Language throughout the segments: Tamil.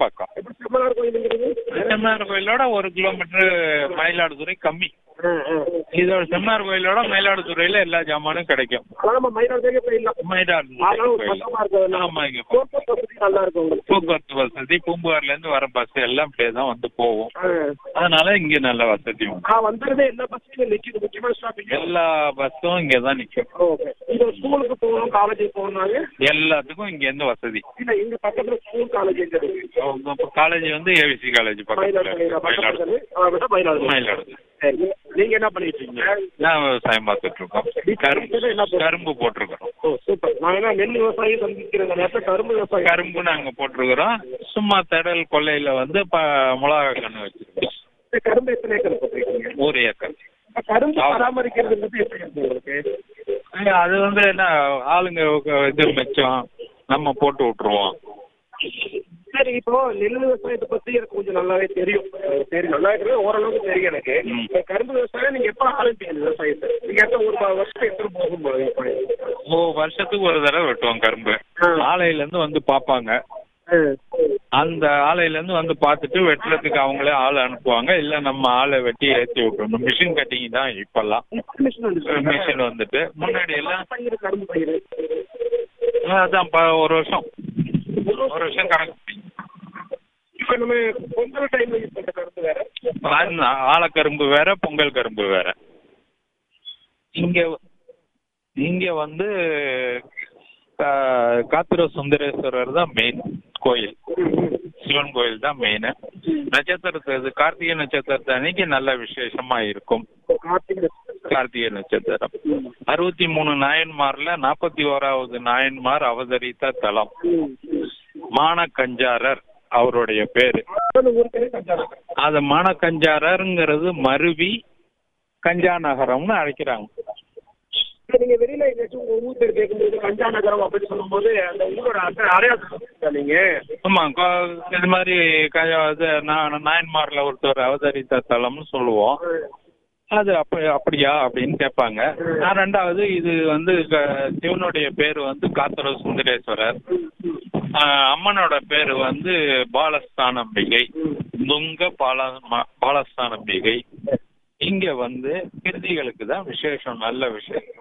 பக்கம் எப்படி செம்மனார் கோயிலுங்கிறது செம்மனார் கோயிலோட ஒரு கிலோமீட்டர் மயிலாடுதுறை கம்மி இதோட செம்மனார் கோயிலோட மயிலாடுதுறையில எல்லா ஜாமானும் கிடைக்கும் நம்ம மயிலாடுதுறை போயிடலாம் மயிலாடுதுறை ஆனாலும் கோயில் பக்கமா இருக்கிறதுனால ஆமா இங்க போக்குவரத்து வசதி நல்லா இருக்கும் உங்களுக்கு போக்குவரத்து வசதி பூம்புகார்ல இருந்து வர பஸ் எல்லாம் இப்படியே தான் வந்து போகும் ஆ. அதனால இங்க நல்ல வசதி உண்டு நான் வந்துருந்தே எல்லா பஸ்ஸும் நிற்கிது முக்கியமான ஸ்டாப்பிங் எல்லா பஸ்ஸும் இங்க தான் நிக்கும் ஓகே இது ஸ்கூலுக்கு போகணும் காலேஜுக்கு போகணும்னாங்க எல்லாத்துக்கும் இங்க இருந்து வசதி இல்ல எங்க பக்கத்துல ஸ்கூல் காலேஜ் எங்க இருக்கு காலேஜ் வந்து ஏவிசி காலேஜ் பக்கத்துல மயிலாடுதுறை மயிலாடுதுறை பக்கத்துல அதை விட மயிலாடுதுறை மயிலாடுதுறை சரி நீங்க என்ன பண்ணிட்டு இருக்கீங்க நான் விவசாயம் பார்த்துட்டு இருக்கோம் கரும்பு என்ன போட்டு- கரும்பு போட்டிருக்கிறோம் ஓ சூப்பர் நான் என்ன நெல் விவசாயி சந்திக்கிற நேரத்தில் கரும்பு விவசாயம் கரும்பு நாங்க போட்டிருக்கிறோம் சும்மா திடல் கொல்லையில வந்து ப மிளகா கன்று வச்சிருக்கோம் இந்த கரும்பு எத்தனை ஏக்கர் போட்டிருக்கீங்க ஒரு ஏக்கர் இப்ப கரும்பு பராமரிக்கிறது பத்தி எப்படி இருக்கு உங்களுக்கு ஐயா, அது வந்து என்ன ஆளுங்க இது மிச்சம் நம்ம போட்டு விட்டுருவோம் சரி இப்போ நெல் விவசாயத்தை பத்தி எனக்கு கொஞ்சம் நல்லாவே தெரியும் எனக்கு தெரியும் நல்லா இருக்கிறது ஓரளவுக்கு தெரியும் எனக்கு ம். இப்ப கரும்பு விவசாயம் நீங்க எப்ப ஆரம்பிப்பீங்க இந்த விவசாயத்தை நீங்க எப்ப ஒரு ப- வருஷம் எடுத்துட்டு போகும் போது ஓ வருஷத்துக்கு ஒரு தடவை வெட்டுவோம் கரும்பு ஆ. ஆலையில இருந்து வந்து பார்ப்பாங்க அந்த ஆலையில இருந்து வந்து பார்த்துட்டு வெட்டுறதுக்கு அவங்களே ஆள் அனுப்புவாங்க இல்ல நம்ம ஆளை வெட்டி ஏற்றி விட்டுறணும் மிஷின் கட்டிங் தான் இப்பெல்லாம் மிஷின் வந்து மிஷின் வந்துட்டு முன்னாடி எல்லாம் பயிர் கரும்பு பயிர் அதான் ப- ஒரு வருஷம் ஒரு வருஷம் கணக்கு இப்ப நம்ம பொங்கல் டைம்ல யூஸ் பண்ற கரும்பு வேற அதுதான் ஆலக்கரும்பு வேற பொங்கல் கரும்பு வேற இங்க இங்க வந்து கா- காத்திர சுந்தரேஸ்வரர் தான் மெயின் கோயில் சிவன் கோயில் தான் மெயின் நட்சத்திரத்து இது கார்த்திகை நட்சத்திரத்து அன்னைக்கு நல்ல விசேஷமா இருக்கும் கார்த்திகை கார்த்திகை நட்சத்திரம் அறுபத்தி மூணு நாயன்மார்ல நாற்பத்தி ஓராவது நாயன்மார் அவதரித்த தலம் மானக்கஞ்சாரர் அவருடைய பேரு ஊருக்கே கஞ்சாலம் அது மானக்கஞ்சாரருங்கிறது மருவி கஞ்சா நகரம்னு அழைக்கிறாங்க இப்ப நீங்க வெளியில எங்கேயாச்சும் உங்க ஊர் பேர் கேட்கும்போது கஞ்சா நகரம் அப்படின்னு சொல்லும்போது அந்த ஊரோட அட்டை அடையாளம் நீங்க ஆமா கோ- இது மாதிரி க- இது நா- நாயன்மார்ல ஒருத்தர் அவதரித்த தலம்னு சொல்லுவோம் அது அப்ப அப்படியா அப்படின்னு கேட்பாங்க நான் ரெண்டாவது இது வந்து க- சிவனுடைய பேர் வந்து காத்தர சுந்தரேஸ்வரர் ஆஹ் அம்மனோட பேர் வந்து பாலஸ்தானம்பிகை துங்க பால ம- பாலஸ்தானம்பிகை இங்க வந்து கிருத்திகளுக்கு தான் விசேஷம் நல்ல விசேஷம்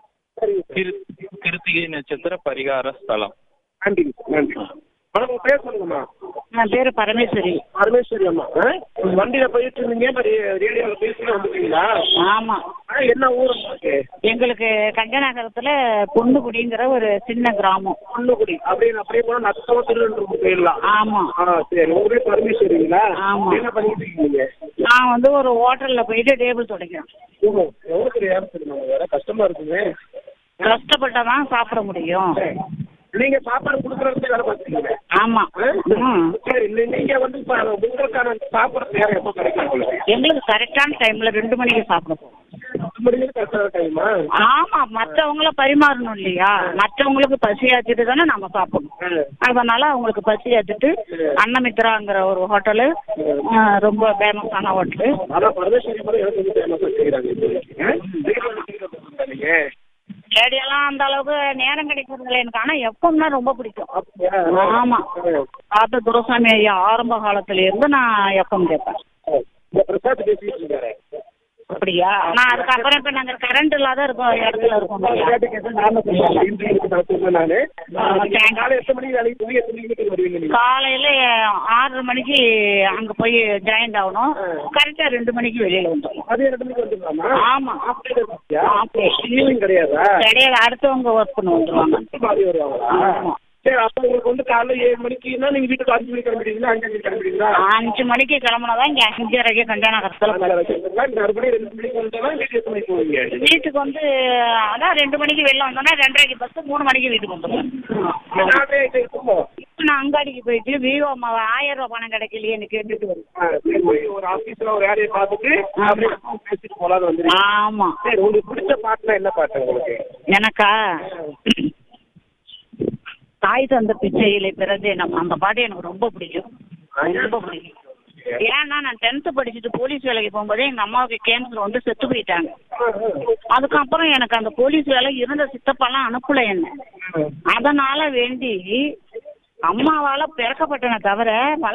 கிரு- கிருத்திகை நட்சத்திர பரிகார ஸ்தலம் நன்றி நன்றி மேடம் உங்க பேர் சொல்லுங்கம்மா என் பேரு பரமேஸ்வரி பரமேஸ்வரி அம்மா ஆ? வண்டியில போயிட்டு இருந்தீங்க இப்ப ரே- ரேடியோல பேசிட்டு வந்துட்டீங்களா ஆமா ஆ, என்ன ஊர் உங்களுக்கு எங்களுக்கு கஞ்சநகரத்துல பொண்ணுகுடிங்கிற ஒரு சின்ன கிராமம் பொண்ணுக்குடி அப்படின்னு அப்படியே போனா நத்தவ திருவள்ளூர் போயிடலாம் ஆமா ஆ சரி உங்க பேர் பரமேஸ்வரிங்களா ஆமா. என்ன பண்ணிட்டு இருக்கீங்க நான் வந்து ஒரு ஹோட்டல்ல போயிட்டு டேபிள் துடைக்கிறேன் ஓஹோ எவ்வளவு பெரிய வேலை தெரியுமா வேற கஷ்டமா இருக்குங்க கஷ்டப்பட்டா தான் சாப்பிட முடியும் நீங்க சாப்பாடு கொடுக்கறதுக்கு வேலை பார்த்துக்கீங்க ஆமா ம். சரி நீ- நீங்க வந்து இப்ப உங்களுக்கான சாப்பிட்றது நேரம் எப்போ கிடைக்கும் உங்களுக்கு எங்களுக்கு கரெக்டான டைம்ல ரெண்டு மணிக்கு சாப்பிட போகும் பத்து மணிக்கு கரெக்டான டைமா ஆமா மற்றவங்கள பரிமாறணும் இல்லையா மற்றவங்களுக்கு பசி ஆத்திட்டு தானே நம்ம சாப்பிடணும் அதனால அவங்களுக்கு பசி ஆத்திட்டு அன்னமித்ராங்கிற ஒரு ஹோட்டலு ஆ, ரொம்ப ஃபேமஸான ஹோட்டலு அதான் பரமேஸ்வரி மாதிரி எனக்கு வந்து ஃபேமஸாக செய்கிறாங்க இப்போ ஆ? நீங்க ரேடியோலாம் அந்த அளவுக்கு நேரம் கிடைக்கிறது இல்லை எனக்கு ஆனா எப்பவும்னா ரொம்ப பிடிக்கும் அப்படியா? ஆமா பார்த்த துரசாமி ஐயா ஆரம்ப காலத்துல இருந்து நான் எப்பவும் கேட்பேன் இந்த பிரசாத் பேசிட்டு இருக்காரு அப்படியா நான் அதுக்கப்புறம் இப்ப நாங்க கரண்ட் இல்லாத இருக்கோம் இடத்துல இருக்கோம் இல்லையா? கேட்டு கேட்டு நானும் கொஞ்சம் இன்டர்வியூக்கு நடத்துவேன் நானு காலை எட்டு மணிக்கு வேலைக்கு போய் எட்டு மணிக்கு வீட்டுக்கு வருவீங்க நீங்க காலையில ஆறரை மணிக்கு அங்க போய் ஜாயின் ஆகணும் கரெக்டா ரெண்டு மணிக்கு வெளியில வந்துடும் அதே ரெண்டு மணிக்கு வந்துடலாமா ஆமா அப்படியே ஈவினிங் கிடையாதா கிடையாது அடுத்தவங்க ஒர்க் பண்ண வந்துருவாங்க மாதிரி வருவாங்களா ஆமா. சரி அப்போ உங்களுக்கு வந்து காலைல ஏழு மணிக்குன்னா நீங்க வீட்டுக்கு அஞ்சு மணிக்கு கிளம்பிடுவீங்களா அஞ்சு மணிக்கு கிளம்பிடுவீங்களா அஞ்சு மணிக்கு கிளம்புனாதான் இங்க அஞ்சரைக்கு கல்யாணகரத்துல அதனால வச்சிருக்கீங்களா இந்த மறுபடியும் ரெண்டு மணிக்கு வந்தா வீட்டுக்கு எத்தனை மணிக்கு போவீங்க வீட்டுக்கு வந்து அதான் ரெண்டு மணிக்கு வெளில வந்தோம்னா ரெண்டரைக்கு பஸ் மூணு மணிக்கு வீட்டுக்கு வந்துடும் நானே இது இருக்குமோ இப்ப நான் அங்காடிக்கு போயிட்டு விவோ ஆயிரம் ரூபாய் பணம் கிடைக்கலையேன்னு கேட்டுட்டு வருவேன் ஆ, சரி, போய் ஒரு ஆபீஸ்ல ஒரு வேலையை பார்த்துட்டு அப்படியே பேசிட்டு போலான்னு வந்துருக்கீங்க ஆமா சரி உங்களுக்கு பிடிச்ச பாட்டுனா என்ன பாட்டு உங்களுக்கு எனக்கா தாய் தந்த பிச்சையிலே பிறந்தே நம்ம அந்த பாட்டு எனக்கு ரொம்ப பிடிக்கும் ரொம்ப பிடிக்கும் ஏன்னா நான் டென்த்து படிச்சுட்டு போலீஸ் வேலைக்கு போகும்போதே எங்க அம்மாவுக்கு கேன்சர் வந்து செத்து போயிட்டாங்க அதுக்கப்புறம் எனக்கு அந்த போலீஸ் வேலை இருந்த சித்தப்பாலாம் அனுப்பல என்ன அதனால வேண்டி அம்மாவால பிறக்கப்பட்டன தவிர